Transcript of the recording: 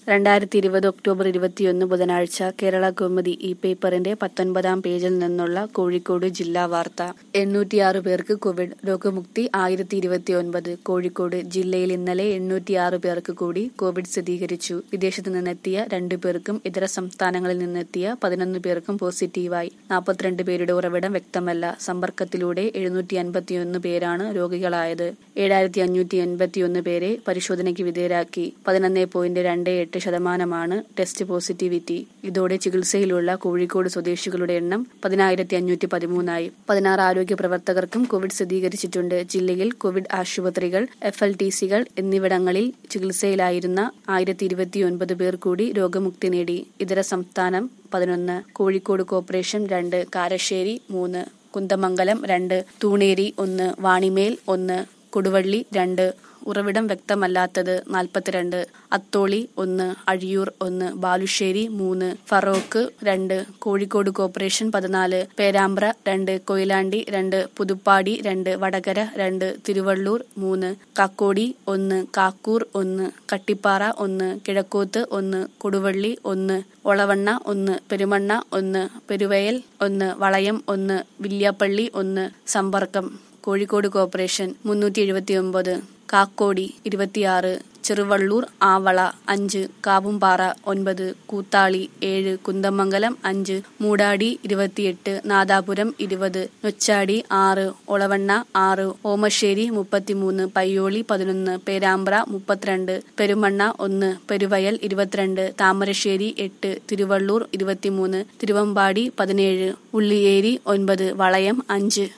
രണ്ടായിരത്തി ഇരുപത് ഒക്ടോബർ ഇരുപത്തിയൊന്ന് ബുധനാഴ്ച കേരള കൗമുദി ഈ പേപ്പറിന്റെ പത്തൊൻപതാം പേജിൽ നിന്നുള്ള കോഴിക്കോട് ജില്ലാ വാർത്ത എണ്ണൂറ്റിയാറ് പേർക്ക് കോവിഡ് രോഗമുക്തി ആയിരത്തി ഇരുപത്തിയൊൻപത് കോഴിക്കോട് ജില്ലയിൽ ഇന്നലെ എണ്ണൂറ്റിയാറ് പേർക്ക് കൂടി കോവിഡ് സ്ഥിരീകരിച്ചു വിദേശത്ത് നിന്നെത്തിയ രണ്ടു പേർക്കും ഇതര സംസ്ഥാനങ്ങളിൽ നിന്നെത്തിയ പതിനൊന്ന് പേർക്കും പോസിറ്റീവായി നാൽപ്പത്തിരണ്ട് പേരുടെ ഉറവിടം വ്യക്തമല്ല സമ്പർക്കത്തിലൂടെ എഴുന്നൂറ്റി അൻപത്തിയൊന്ന് പേരാണ് രോഗികളായത് ഏഴായിരത്തി അഞ്ഞൂറ്റി എൺപത്തിയൊന്ന് പേരെ പരിശോധനയ്ക്ക് വിധേയരാക്കി പതിനൊന്ന് പോയിന്റ് രണ്ട് എട്ട് ശതമാനമാണ് ടെസ്റ്റ് പോസിറ്റിവിറ്റി ഇതോടെ ചികിത്സയിലുള്ള കോഴിക്കോട് സ്വദേശികളുടെ എണ്ണം പതിനായിരത്തി അഞ്ഞൂറ്റി പതിമൂന്നായി പതിനാറ് ആരോഗ്യ പ്രവർത്തകർക്കും കോവിഡ് സ്ഥിരീകരിച്ചിട്ടുണ്ട് ജില്ലയിൽ കോവിഡ് ആശുപത്രികൾ എഫ് എൽ ടി സികൾ എന്നിവിടങ്ങളിൽ ചികിത്സയിലായിരുന്ന ആയിരത്തി ഇരുപത്തിയൊൻപത് പേർ കൂടി രോഗമുക്തി നേടി ഇതര സംസ്ഥാനം പതിനൊന്ന് കോഴിക്കോട് കോർപ്പറേഷൻ രണ്ട് കാരശ്ശേരി മൂന്ന് കുന്തമംഗലം രണ്ട് തൂണേരി ഒന്ന് വാണിമേൽ ഒന്ന് കൊടുവള്ളി രണ്ട് ഉറവിടം വ്യക്തമല്ലാത്തത് നാൽപ്പത്തിരണ്ട് അത്തോളി ഒന്ന് അഴിയൂർ ഒന്ന് ബാലുശ്ശേരി മൂന്ന് ഫറോക്ക് രണ്ട് കോഴിക്കോട് കോർപ്പറേഷൻ പതിനാല് പേരാമ്പ്ര രണ്ട് കൊയിലാണ്ടി രണ്ട് പുതുപ്പാടി രണ്ട് വടകര രണ്ട് തിരുവള്ളൂർ മൂന്ന് കാക്കോടി ഒന്ന് കാക്കൂർ ഒന്ന് കട്ടിപ്പാറ ഒന്ന് കിഴക്കോത്ത് ഒന്ന് കൊടുവള്ളി ഒന്ന് ഒളവണ്ണ ഒന്ന് പെരുമണ്ണ ഒന്ന് പെരുവയൽ ഒന്ന് വളയം ഒന്ന് വില്യാപ്പള്ളി ഒന്ന് സമ്പർക്കം കോഴിക്കോട് കോർപ്പറേഷൻ മുന്നൂറ്റി എഴുപത്തിയൊമ്പത് കാക്കോടി ഇരുപത്തിയാറ് ചെറുവള്ളൂർ ആവള അഞ്ച് കാവുംപാറ ഒൻപത് കൂത്താളി ഏഴ് കുന്തമംഗലം അഞ്ച് മൂടാടി ഇരുപത്തിയെട്ട് നാദാപുരം ഇരുപത് നൊച്ചാടി ആറ് ഒളവണ്ണ ആറ് ഓമശ്ശേരി മുപ്പത്തിമൂന്ന് പയ്യോളി പതിനൊന്ന് പേരാമ്പ്ര മുപ്പത്തിരണ്ട് പെരുമണ്ണ ഒന്ന് പെരുവയൽ ഇരുപത്തിരണ്ട് താമരശ്ശേരി എട്ട് തിരുവള്ളൂർ ഇരുപത്തിമൂന്ന് തിരുവമ്പാടി പതിനേഴ് ഉള്ളിയേരി ഒൻപത് വളയം അഞ്ച്